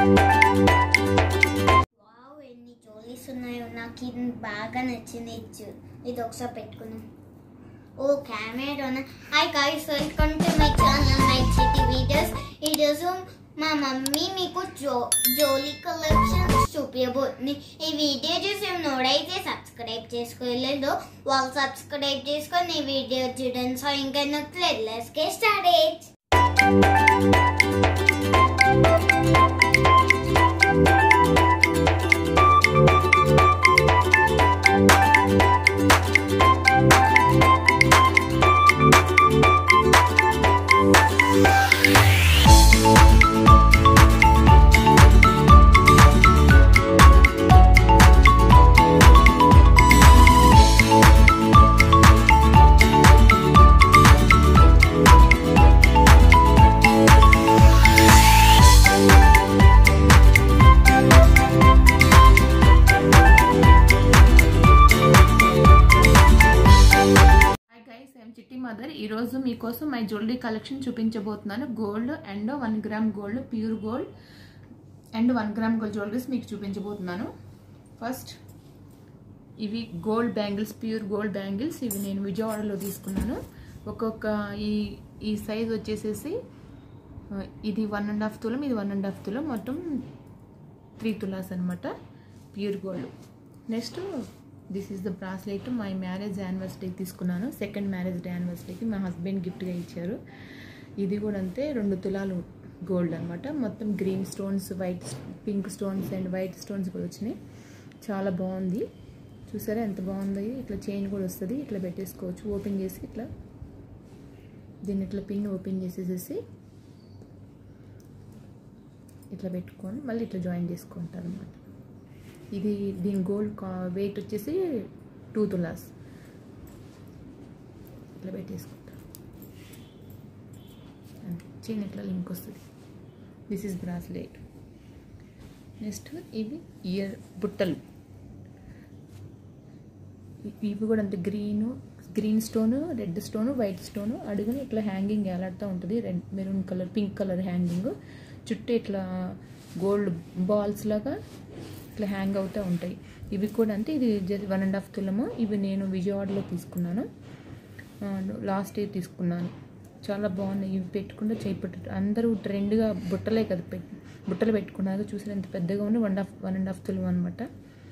wow ఎన్ని జోలీస్ ఉన్నాయో నాకు ఇది బాగా నచ్చింది ఇచ్చు ఇది ఒకసారి పెట్టుకున్నాం ఓ camera hi guys welcome to my channel night city videos ఈరోజు మా మమ్మీ మీకు జో జోలీ కలెక్షన్స్ చూపించబోతుంది ఈ వీడియో చూసి నోడైతే సబ్స్క్రైబ్ చేసుకోలేదు వాళ్ళు సబ్స్క్రైబ్ చేసుకొని ఈ వీడియో చూడండి సో ఇంకా నచ్చలేదు let's get started hi guys I'm Chitti mother ఈరోజు మీకోసం మై జ్యువెలరీ కలెక్షన్ చూపించబోతున్నాను gold and one gram gold pure gold and one gram gold jewelleries మీకు చూపించబోతున్నాను ఫస్ట్ ఇవి gold bangles pure gold bangles ఇవి నేను విజయవాడలో తీసుకున్నాను ఒక్కొక్క ఈ ఈ సైజ్ వచ్చేసేసి ఆ, ఇది వన్ అండ్ హాఫ్ తులం ఇది వన్ అండ్ హాఫ్ తులం మొత్తం త్రీ తులాస్ అనమాట pure gold next this is the bracelet my marriage యానివర్సరీకి తీసుకున్నాను సెకండ్ మ్యారేజ్ డే యానివర్సరీకి మా హస్బెండ్ గిఫ్ట్గా ఇచ్చారు ఇది కూడా అంతే రెండు తులాలు గోల్డ్ అనమాట మొత్తం green stones white pink stones and white stones కూడా వచ్చినాయి చాలా బాగుంది చూసారా ఎంత బాగుంది ఇట్లా చైన్ కూడా వస్తుంది ఇట్లా పెట్టేసుకోవచ్చు ఓపెన్ చేసి ఇట్లా దీన్ని ఇట్లా పిన్ ఓపెన్ చేసేసేసి ఇట్లా పెట్టుకొని మళ్ళీ ఇట్లా జాయిన్ చేసుకుంటారు అనమాట ఇది దీని గోల్డ్ వెయిట్ వచ్చేసి టూ తులాస్ ఇట్లా పెట్టేసుకుంటారు అంతే చైన్ ఇట్లా లింక్ వస్తుంది దిస్ ఇస్ బ్రాస్లెట్ నెక్స్ట్ ఇవి ఇయర్ బుట్టలు ఇ- ఇవి కూడా అంతే green green stone red stone white stone అడుగుని ఇట్లా హ్యాంగింగ్ వేలాడుతూ ఉంటుంది red maroon colour pink colour hanging చుట్టూ ఇట్లా గోల్డ్ బాల్స్ లాగా ఇట్లా హ్యాంగ్ అవుతూ ఉంటాయి ఇవి కూడా అంతే ఇది జస్ట్ వన్ అండ్ హాఫ్ తులము ఇవి నేను విజయవాడలో తీసుకున్నాను లాస్ట్ ఇయర్ తీసుకున్నాను చాలా బాగున్నాయి ఇవి పెట్టుకుంటే చేపట్టు అందరూ ట్రెండ్గా బుట్టలే కదా పెట్ బుట్టలు పెట్టుకున్నారు చూసారు ఎంత పెద్దగా ఉన్నాయి one half one and half తులం అనమాట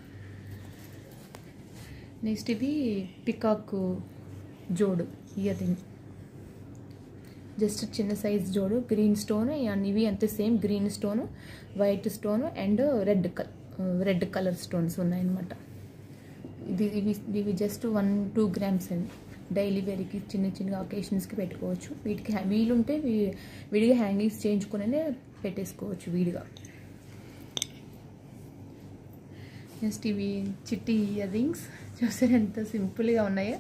నెక్స్ట్ ఇవి పికాక్ జోడు ఇయర్ రింగ్ జస్ట్ చిన్న సైజ్ జోడు గ్రీన్ స్టోన్ అండ్ ఇవి అంతే same green stone white stone and red colour red colour stones ఉన్నాయన్నమాట ఇది ఇవి ఇవి జస్ట్ వన్ టూ గ్రామ్స్ అండి డైలీ వేర్కి చిన్న చిన్న ఒకేషన్స్కి పెట్టుకోవచ్చు వీటికి హ్యా- వీలుంటే వీ- విడిగా హ్యాంగింగ్స్ చేయించుకునే పెట్టేసుకోవచ్చు వీడిగా నెక్స్ట్ ఇవి చిట్టి ఇయర్ రింగ్స్ చూసారు ఎంత సింపుల్గా ఉన్నాయో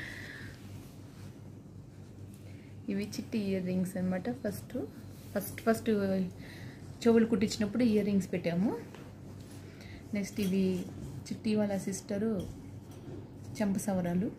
ఇవి చిట్టి ఇయర్ రింగ్స్ అనమాట ఫస్ట్ ఫస్ట్ ఫస్ట్ చెవులు కుట్టించినప్పుడు ఇయర్ రింగ్స్ పెట్టాము నెక్స్ట్ ఇవి చిట్టి వాళ్ళ సిస్టరు చెంపసవరాలు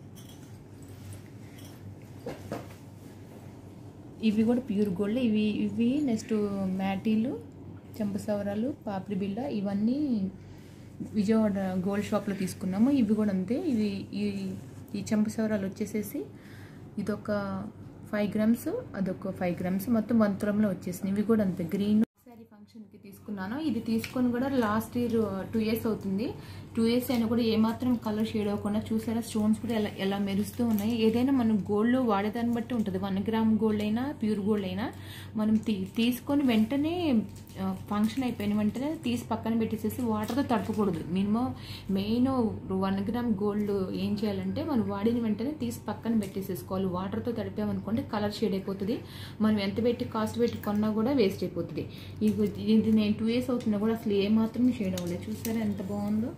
ఇవి కూడా ప్యూర్ గోల్డ్ ఇవి ఇవి నెక్స్ట్ మ్యాటీలు చెంపసవరాలు పాపిడి బిళ్ళ ఇవన్నీ విజయవాడ గోల్డ్ షాప్లో తీసుకున్నాము ఇవి కూడా అంతే ఇవి ఈ ఈ చెంపసవరాలు వచ్చేసేసి ఇదొక ఫైవ్ గ్రామ్స్ అదొక ఫైవ్ గ్రామ్స్ మొత్తం వన్ తులంలో వచ్చేసినాయి ఇవి కూడా అంతే గ్రీన్ శారీ ఫంక్షన్కి తీసుకున్నాను ఇది తీసుకొని కూడా లాస్ట్ ఇయర్ టూ ఇయర్స్ అవుతుంది టూ ఇయర్స్ అయినా కూడా ఏమాత్రం కలర్ షేడ్ అవ్వకుండా చూసారా స్టోన్స్ కూడా ఎలా ఎలా మెరుస్తూ ఉన్నాయి ఏదైనా మనం గోల్డ్లో వాడేదాన్ని బట్టి ఉంటుంది వన్ గ్రామ్ గోల్డ్ అయినా ప్యూర్ గోల్డ్ అయినా మనం తీ తీసుకొని వెంటనే ఫంక్షన్ అయిపోయిన వెంటనే తీసి పక్కన పెట్టేసేసి వాటర్తో తడపకూడదు minimum main one gram gold ఏం చేయాలంటే మనం వాడిన వెంటనే తీసి పక్కన పెట్టేసేసుకోవాలి వాటర్తో తడిపామనుకోండి కలర్ షేడ్ అయిపోతుంది మనం ఎంత పెట్టి కాస్ట్ పెట్టి కొన్నా కూడా వేస్ట్ అయిపోతుంది ఇది ఇది నేను టూ ఇయర్స్ అవుతున్నా కూడా అసలు ఏ మాత్రం షేడ్ అవ్వలేదు చూసారా ఎంత బాగుందో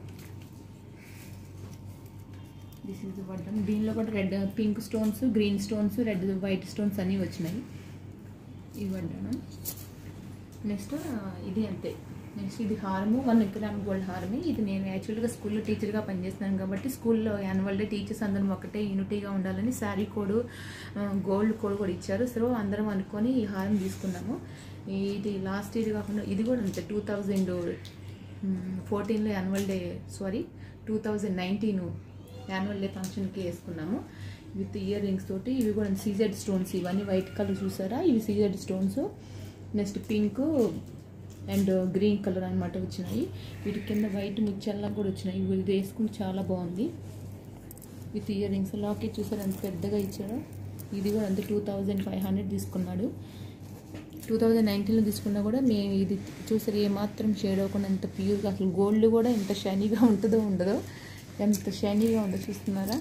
దిస్ ఇస్ వడ్డం దీనిలో కూడా red pink stones green stones red white stones అన్నీ వచ్చినాయి ఇవి వడ్డాను నెక్స్ట్ ఇది అంతే నెక్స్ట్ ఇది హారము వన్ గ్రామ్ గోల్డ్ హారమే ఇది నేను యాక్చువల్గా స్కూల్లో టీచర్గా పనిచేస్తున్నాను కాబట్టి స్కూల్లో యాన్యువల్ డే టీచర్స్ అందరం ఒకటే యూనిటీగా ఉండాలని శారీ కోడ్ గోల్డ్ కోడ్ కూడా ఇచ్చారు సో అందరం అనుకొని ఈ హారం తీసుకున్నాము ఇది లాస్ట్ ఇయర్ కాకుండా ఇది కూడా అంతే టూ థౌజండ్ ఫోర్టీన్లో annual day sorry two thousand nineteen annual day ఫంక్షన్కి వేసుకున్నాము విత్ ఇయర్ రింగ్స్ తోటి ఇవి కూడా సీజెడ్ స్టోన్స్ ఇవన్నీ వైట్ కలర్ చూసారా ఇవి CZ stones next pink and green colour అనమాట వచ్చినాయి వీటి కింద వైట్ ముత్యాల కూడా వచ్చినాయి ఇవి ఇది వేసుకుంటే చాలా బాగుంది విత్ ఇయర్ రింగ్స్ లాకెట్ చూసారు ఎంత పెద్దగా ఇచ్చాడో ఇది కూడా అంతే టూ థౌజండ్ ఫైవ్ హండ్రెడ్ తీసుకున్నాడు టూ థౌజండ్ నైన్టీన్లో తీసుకున్నా కూడా మేము ఇది చూసారు ఏమాత్రం షేడ్ అవ్వకుండా ఎంత ప్యూర్గా అసలు గోల్డ్ కూడా ఎంత షైనీగా ఉంటుందో ఉండదో ఎంత షైనీగా ఉందో చూస్తున్నారా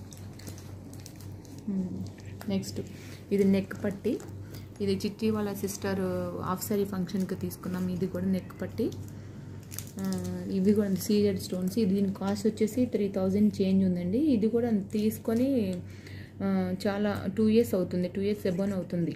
నెక్స్ట్ ఇది నెక్ పట్టి ఇది చిట్టి వాళ్ళ సిస్టర్ హాఫ్ సారీ ఫంక్షన్కి తీసుకున్నాం ఇది కూడా నెక్ పట్టి ఆ, ఇవి కూడా సీజెడ్ స్టోన్స్ ఇది దీని కాస్ట్ వచ్చేసి త్రీ థౌజండ్ చేంజ్ ఉందండి ఇది కూడా తీసుకొని ఆ, చాలా టూ ఇయర్స్ అవుతుంది టూ ఇయర్స్ ఎబోన్ అవుతుంది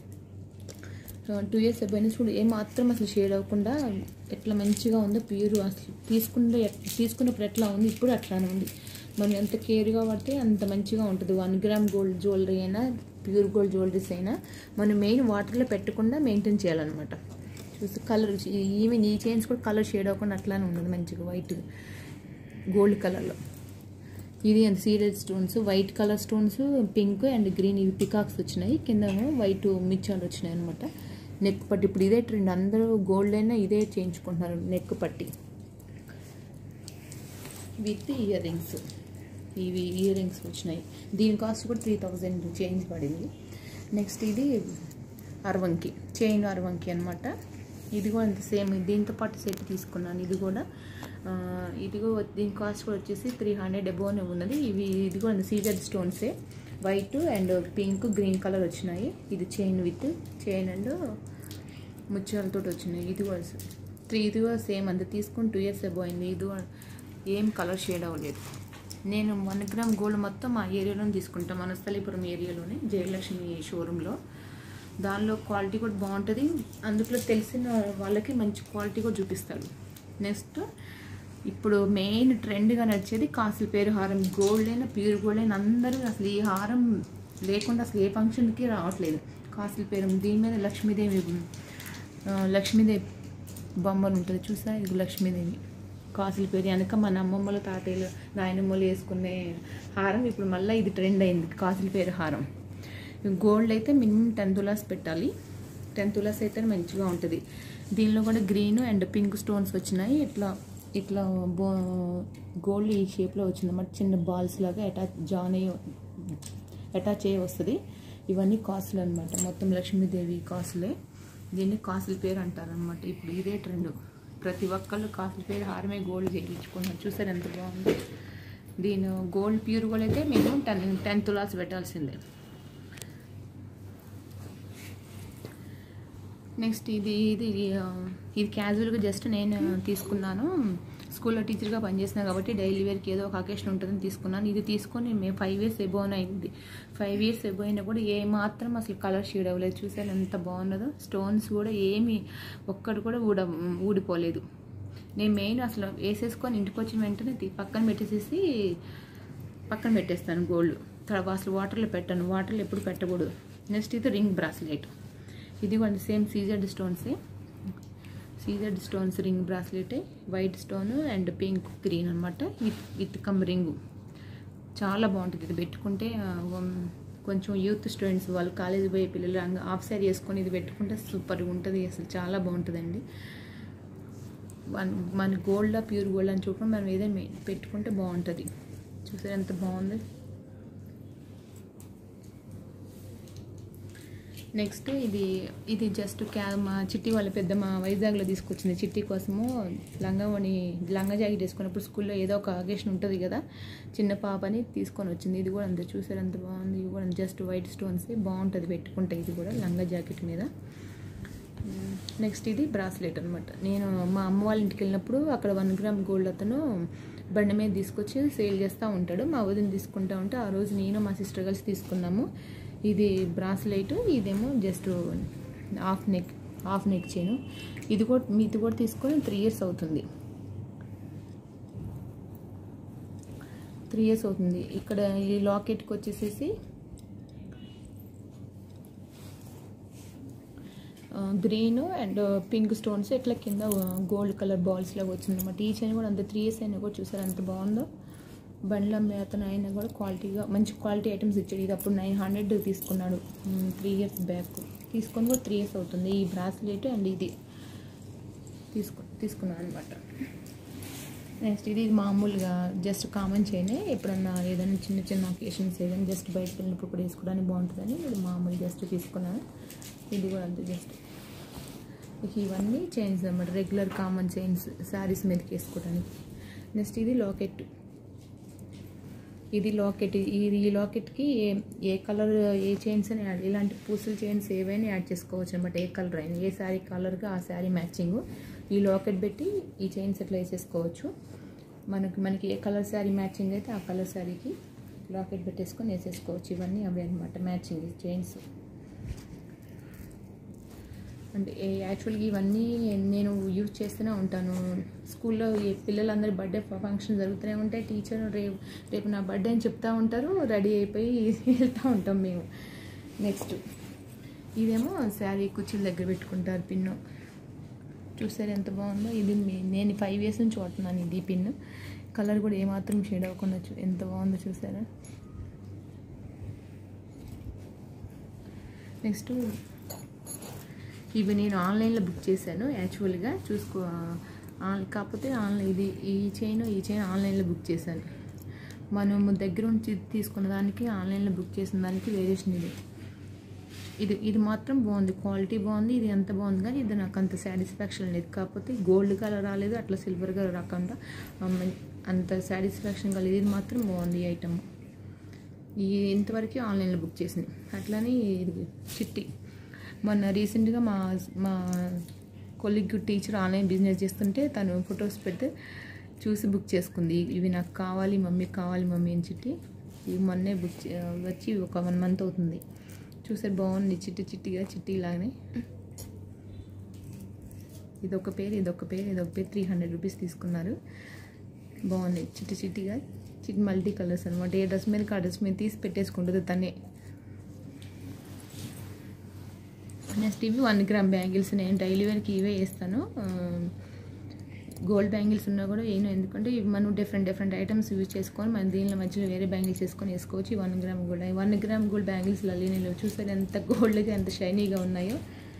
టూ ఇయర్స్ అయిపోయినా చూడు ఏ మాత్రం అసలు షేడ్ అవ్వకుండా ఎట్లా మంచిగా ఉందో ప్యూర్ అసలు తీసుకుంటే ఎట్- తీసుకున్నప్పుడు ఎట్లా ఉంది ఇప్పుడు అట్లానే ఉంది మనం ఎంత కేర్గా పడితే అంత మంచిగా ఉంటుంది వన్ గ్రామ్ గోల్డ్ జ్యువెలరీ అయినా ప్యూర్ గోల్డ్ జ్యువెలరీస్ అయినా మనం మెయిన్ వాటర్లో పెట్టకుండా మెయింటైన్ చేయాలన్నమాట చూసి కలర్ ఈవెన్ ఈ చైన్స్ కూడా కలర్ షేడ్ అవ్వకుండా అట్లానే ఉన్నది మంచిగా వైట్ గోల్డ్ కలర్లో ఇది and serial stones white colour stones pink and green ఇవి పికాక్స్ వచ్చినాయి కింద వైట్ మిచ్చాలు వచ్చినాయి అనమాట నెక్ పట్టి ఇప్పుడు ఇదే ట్రెండ్ అందరూ గోల్డ్ అయినా ఇదే చేయించుకుంటున్నారు నెక్ పట్టి విత్ ఇయర్ రింగ్స్ ఇవి ఇయర్ రింగ్స్ వచ్చినాయి దీని కాస్ట్ కూడా త్రీ థౌజండ్ చేంజ్ పడింది నెక్స్ట్ ఇది అరవంకి చైన్ అరవంకి అనమాట ఇది కూడా అంత సేమ్ దీంతో పాటు సెట్ తీసుకున్నాను ఇది కూడా ఆ, ఇది కూడా దీని కాస్ట్ కూడా వచ్చేసి త్రీ హండ్రెడ్ అబోనే ఉన్నది ఇవి ఇది కూడా సీజర్ స్టోన్సే white and pink green colour వచ్చినాయి ఇది చైన్ విత్ చైన్ అండ్ ముత్యాలతో వచ్చినాయి ఇది కూడా త్రీ ఇది కూడా సేమ్ అంత తీసుకుని టూ ఇయర్స్ అబో అయింది ఇది కూడా ఏం కలర్ షేడ్ అవ్వలేదు నేను వన్ గ్రామ్ గోల్డ్ మొత్తం మా ఏరియాలోనే తీసుకుంటాం మనస్థలీపురం ఏరియాలోనే జయలక్ష్మి షోరూంలో దానిలో క్వాలిటీ కూడా బాగుంటుంది అందులో తెలిసిన వాళ్ళకి మంచి క్వాలిటీ కూడా చూపిస్తాడు నెక్స్ట్ ఇప్పుడు మెయిన్ ట్రెండ్గా నడిచేది కాసుల పేరు హారం గోల్డ్ అయినా ప్యూర్ గోల్డ్ అయినా అందరూ అసలు ఈ హారం లేకుండా అసలు ఏ ఫంక్షన్కి రావట్లేదు కాసుల పేరు దీని మీద లక్ష్మీదేవి ఆ, లక్ష్మీదేవి బొమ్మలు ఉంటుంది చూసా ఇది లక్ష్మీదేవి కాసుల పేరు వెనక మన అమ్మమ్మలు తాతయ్యలు నాయనమ్మలు వేసుకునే హారం ఇప్పుడు మళ్ళీ ఇది ట్రెండ్ అయింది కాసుల పేరు హారం గోల్డ్ అయితే మినిమం టెన్ తులాస్ పెట్టాలి టెన్ తులాస్ అయితే మంచిగా ఉంటుంది దీనిలో కూడా గ్రీన్ అండ్ పింక్ స్టోన్స్ వచ్చినాయి ఇట్లా ఇట్లా బో గోల్డ్ ఈ షేప్లో వచ్చిందన్నమాట చిన్న బాల్స్ లాగా అటాచ్ జాన్ అయ్యి అటాచ్ అయ్యి వస్తుంది ఇవన్నీ కాసులు అనమాట మొత్తం లక్ష్మీదేవి కాసులే దీన్ని కాసుల పేరు అంటారనమాట ఇప్పుడు ఇదే ట్రెండ్ ప్రతి ఒక్కళ్ళు కాసుల పేరు హారమే గోల్డ్ చేయించుకున్నారు చూసారు ఎంత బాగుంది దీని గోల్డ్ ప్యూర్ గోల్డ్ అయితే మేము టెన్ టెన్ తులాస్ పెట్టాల్సిందే నెక్స్ట్ ఇది ఇది ఆ, ఇది క్యాజువల్గా జస్ట్ నేను తీసుకున్నాను స్కూల్లో టీచర్గా పనిచేస్తున్నాను కాబట్టి డైలీ వేర్కి ఏదో ఒక అకేషన్ ఉంటుందని తీసుకున్నాను ఇది తీసుకొని మేము ఫైవ్ ఇయర్స్ ఎబోన్ అయింది ఫైవ్ ఇయర్స్ ఎబో అయినా కూడా ఏ మాత్రం అసలు కలర్ షేడ్ అవ్వలేదు చూసాను ఎంత బాగున్నదో స్టోన్స్ కూడా ఏమి ఒక్కటి కూడా ఊడ ఊడిపోలేదు నేను మెయిన్ అసలు వేసేసుకొని ఇంటికి వచ్చిన వెంటనే తీ- పక్కన పెట్టేసేసి పక్కన పెట్టేస్తాను గోల్డ్ తర్వాత అసలు వాటర్లో పెట్టాను వాటర్లో ఎప్పుడు పెట్టకూడదు నెక్స్ట్ ఇది రింగ్ బ్రాస్లెట్ ఇది కూడా సేమ్ సీజెడ్ స్టోన్సే CZ stones ring bracelet white stone and pink green అనమాట విత్ విత్ కమ్ రింగు చాలా బాగుంటుంది ఇది పెట్టుకుంటే ఆ, ఉమ్, కొంచెం యూత్ స్టూడెంట్స్ వాళ్ళు కాలేజీ పోయే పిల్లలు రంగ- హాఫ్ సారీ వేసుకొని ఇది పెట్టుకుంటే సూపర్గా ఉంటుంది అసలు చాలా బాగుంటుందండి వన్ మన గోల్డ్ ప్యూర్ గోల్డ్ అని చూడకుండా మనం ఏదైనా మె- పెట్టుకుంటే బాగుంటుంది చూసారు ఎంత బాగుంది నెక్స్ట్ ఇది ఇది జస్ట్ క్యా మా చిట్టి వాళ్ళ పెద్ద మా వైజాగ్లో తీసుకొచ్చింది చిట్టి కోసము లంగావని లంగా జాకెట్ వేసుకున్నప్పుడు స్కూల్లో ఏదో ఒక అకేషన్ ఉంటుంది కదా చిన్న పాపని తీసుకొని వచ్చింది ఇది కూడా అంతే చూసారు ఎంత బాగుంది ఇది కూడా జస్ట్ వైట్ స్టోన్స్ బాగుంటుంది పెట్టుకుంటే ఇది కూడా లంగా జాకెట్ మీద నెక్స్ట్ ఇది బ్రాస్లెట్ అనమాట నేను మా అమ్మ వాళ్ళ ఇంటికి వెళ్ళినప్పుడు అక్కడ వన్ గ్రామ్ గోల్డ్ అతను బండి మీద తీసుకొచ్చి సేల్ చేస్తూ ఉంటాడు మా వదిన తీసుకుంటా ఉంటే ఆ రోజు నేను మా సిస్టర్ కలిసి తీసుకున్నాము ఇది బ్రాస్లెట్ ఇదేమో just half neck half neck chain ఇది కూడా మీది కూడా తీసుకొని త్రీ ఇయర్స్ అవుతుంది త్రీ ఇయర్స్ అవుతుంది ఇక్కడ ఈ లాకెట్కి వచ్చేసేసి గ్రీన్ అండ్ పింక్ స్టోన్స్ ఇట్లా కింద గోల్డ్ కలర్ బాల్స్ లాగా వచ్చింది అనమాట ఈ చైన్ కూడా అంత త్రీ ఇయర్స్ అయినా కూడా చూసారు ఎంత బాగుందో బండ్ల అతను అయినా కూడా క్వాలిటీగా మంచి క్వాలిటీ ఐటమ్స్ ఇచ్చాడు ఇది అప్పుడు నైన్ హండ్రెడ్ తీసుకున్నాడు త్రీ ఇయర్స్ బ్యాక్ తీసుకొని కూడా త్రీ ఇయర్స్ అవుతుంది ఈ బ్రాస్లెట్ అండ్ ఇది తీసుకు తీసుకున్నాను అనమాట నెక్స్ట్ ఇది మామూలుగా జస్ట్ కామన్ చైనే ఎప్పుడన్నా ఏదైనా చిన్న చిన్న ఒకేషన్స్ ఏదైనా జస్ట్ బయటకు వెళ్ళినప్పుడు కూడా వేసుకోవడానికి బాగుంటుందని ఇది మామూలు జస్ట్ తీసుకున్నాను ఇది కూడా అంతే జస్ట్ ఇవన్నీ చైన్స్ అనమాట రెగ్యులర్ కామన్ చైన్స్ శారీస్ మీదకి వేసుకోవడానికి నెక్స్ట్ ఇది లాకెట్ ఇది లాకెట్ ఇది ఈ లాకెట్కి ఏ ఏ కలర్ ఏ చైన్స్ అని యాడ్ ఇలాంటి పూసల చైన్స్ ఏవైనా యాడ్ చేసుకోవచ్చు అనమాట ఏ కలర్ అయినా ఏ శారీ కలర్గా ఆ శారీ మ్యాచింగ్ ఈ లాకెట్ పెట్టి ఈ చైన్స్ ఎట్లా వేసేసుకోవచ్చు మనకి మనకి ఏ కలర్ శారీ మ్యాచింగ్ అయితే ఆ కలర్ శారీకి లాకెట్ పెట్టేసుకొని వేసేసుకోవచ్చు ఇవన్నీ అవే అనమాట మ్యాచింగ్ చైన్స్ అంటే యాక్చువల్గా ఇవన్నీ నేను యూజ్ చేస్తూనే ఉంటాను స్కూల్లో ఈ పిల్లలందరి బర్త్డే ఫంక్షన్ జరుగుతూనే ఉంటాయి టీచర్ రేపు రేపు నా బర్త్డే అని చెప్తూ ఉంటారు రెడీ అయిపోయి వెళ్తూ ఉంటాం మేము నెక్స్ట్ ఇదేమో శారీ కుర్చీల దగ్గర పెట్టుకుంటారు పిన్ను చూసారు ఎంత బాగుందో ఇది మీ- నేను ఫైవ్ ఇయర్స్ నుంచి వాడుతున్నాను ఇది పిన్ కలర్ కూడా ఏమాత్రం షేడ్ అవ్వకుండా చూ- ఎంత బాగుందో చూసారా నెక్స్ట్ ఇవి నేను ఆన్లైన్లో బుక్ చేశాను యాక్చువల్గా చూసుకో ఆన్- కాకపోతే ఆన్లైన్ ఇది ఈ చైన్ ఈ చైన్ ఆన్లైన్లో బుక్ చేశాను మనము దగ్గర నుంచి తీసుకున్న దానికి ఆన్లైన్లో బుక్ చేసిన దానికి వేరియేషన్ ఇది ఇది ఇది మాత్రం బాగుంది క్వాలిటీ బాగుంది ఇది ఎంత బాగుంది కానీ ఇది నాకు అంత సాటిస్ఫాక్షన్ లేదు కాకపోతే గోల్డ్ కలర్ రాలేదు అట్లా సిల్వర్ కలర్ రాకుండా అమ్మ, అంత సాటిస్ఫాక్షన్ కలిగి ఇది మాత్రం బాగుంది ఈ ఐటమ్ ఈ ఇంతవరకు ఆన్లైన్లో బుక్ చేసింది అట్లానే ఇది చిట్టి మొన్న రీసెంట్గా మా మా కొలిగ్ టీచర్ ఆన్లైన్ బిజినెస్ చేస్తుంటే తను ఫొటోస్ పెడితే చూసి బుక్ చేసుకుంది ఇవి నాకు కావాలి మమ్మీ కావాలి మమ్మీ అని చిట్టి ఇవి మొన్నే బుక్ చే- వచ్చి ఒక వన్ మంత్ అవుతుంది చూసారు బాగుంది చిట్టి చిట్టిగా చిట్టి లాగానే ఇదొక పేరు ఇదొక పేరు ఇదొక పేరు త్రీ హండ్రెడ్ రూపీస్ తీసుకున్నారు బాగుంది చిట్టి చిట్టిగా చిట్టి మల్టీ కలర్స్ అనమాట ఏ డ్రెస్ మీద ఆ డ్రెస్ మీద తీసి పెట్టేసుకుంటుంది తనే నెక్స్ట్ ఇవి వన్ గ్రామ్ బ్యాంగిల్స్ నేను డైలీ వేర్కి ఇవే వేస్తాను గోల్డ్ బ్యాంగిల్స్ ఉన్నా కూడా ఏను ఎందుకంటే ఇవి మనం డిఫరెంట్ డిఫరెంట్ ఐటమ్స్ యూజ్ చేసుకొని మనం దీనిలో మధ్యలో వేరే బ్యాంగిల్స్ వేసుకొని వేసుకోవచ్చు one gram gold one gram gold bangles లలీనీలో చూసారు ఎంత గోల్డ్గా ఎంత షైనీగా ఉన్నాయో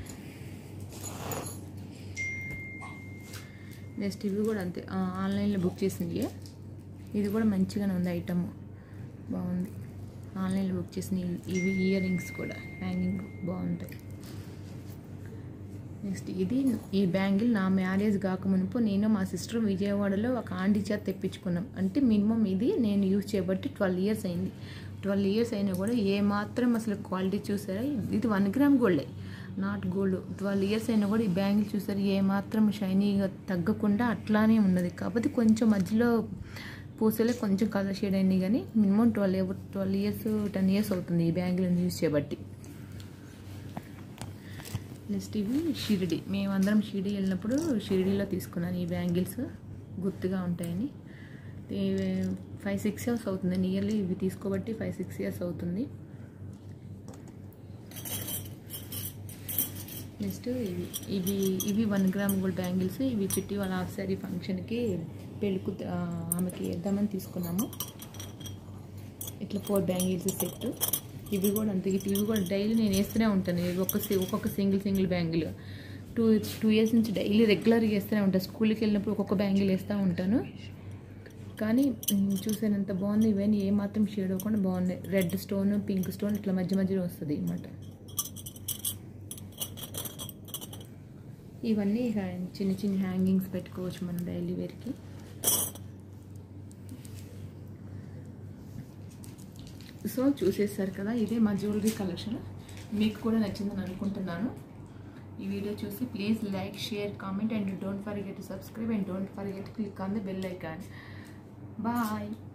నెక్స్ట్ ఇవి కూడా అంతే ఆ, ఆన్లైన్లో బుక్ చేసింది ఇది కూడా మంచిగానే ఉంది ఐటమ్ బాగుంది ఆన్లైన్లో బుక్ చేసిన ఇవి- ఇవి ఇయర్ రింగ్స్ కూడా హ్యాంగింగ్ బాగుంటాయి నెక్స్ట్ ఇది ఈ బ్యాంగిల్ నా మ్యారేజ్ కాకమునుపు నేను మా సిస్టర్ విజయవాడలో ఒక ఆంటీ చేత తెప్పించుకున్నాం అంటే మినిమం ఇది నేను యూజ్ చేయబట్టి ట్వెల్వ్ ఇయర్స్ అయింది ట్వెల్వ్ ఇయర్స్ అయినా కూడా ఏ మాత్రం అసలు క్వాలిటీ చూసారా ఇది వన్ గ్రామ్ గోల్డే నాట్ గోల్డ్ ట్వెల్వ్ ఇయర్స్ అయినా కూడా ఈ బ్యాంగిల్ చూసారు ఏ మాత్రం షైనీగా తగ్గకుండా అట్లానే ఉన్నది కాకపోతే కొంచెం మధ్యలో పూసలే కొంచెం కలర్ షేడ్ అయింది కానీ minimum twelve twelve years ten years అవుతుంది ఈ బ్యాంగిల్ యూజ్ చేయబట్టి నెక్స్ట్ ఇవి షిరిడి మేమందరం షిరిడి వెళ్ళినప్పుడు షిరిడిలో తీసుకున్నాను ఈ బ్యాంగిల్స్ గుర్తుగా ఉంటాయని ఫైవ్ సిక్స్ ఇయర్స్ అవుతుంది నియర్లీ ఇవి తీసుకోబట్టి ఫైవ్ సిక్స్ ఇయర్స్ అవుతుంది నెక్స్ట్ ఇవి ఇవి ఇవి వన్ గ్రామ్ గోల్డ్ బ్యాంగిల్స్ ఇవి చిట్టి వాళ్ళ హాఫ్ సారీ ఫంక్షన్కి పెళ్ళికు ఆమెకి వేద్దామని తీసుకున్నాము ఇట్లా ఫోర్ బ్యాంగిల్స్ సెట్ ఇవి కూడా అంతే ఇవి ఇవి కూడా డైలీ నేను వేస్తూనే ఉంటాను ఇవి ఒక్క సి- ఒక్కొక్క single single bangle two two years నుంచి డైలీ రెగ్యులర్గా వేస్తూనే ఉంటాను స్కూల్కి వెళ్ళినప్పుడు ఒక్కొక్క బ్యాంగిల్ వేస్తూ ఉంటాను కానీ మ్, చూసానంత బాగుంది ఇవన్నీ ఏ మాత్రం షేడ్ అవ్వకుండా బాగున్నాయి రెడ్ స్టోన్ పింక్ స్టోన్ ఇట్లా మధ్య మధ్యలో వస్తుంది అన్నమాట ఇవన్నీ హ్యా- చిన్న చిన్న హ్యాంగింగ్స్ పెట్టుకోవచ్చు మనం డైలీ వేర్కి సో చూసేసారు కదా ఇదే మా జ్యువెలరీ కలెక్షన్ మీకు కూడా నచ్చిందని అనుకుంటున్నాను ఈ వీడియో చూసి please like share comment and don't forget to subscribe and don't forget click on the bell icon bye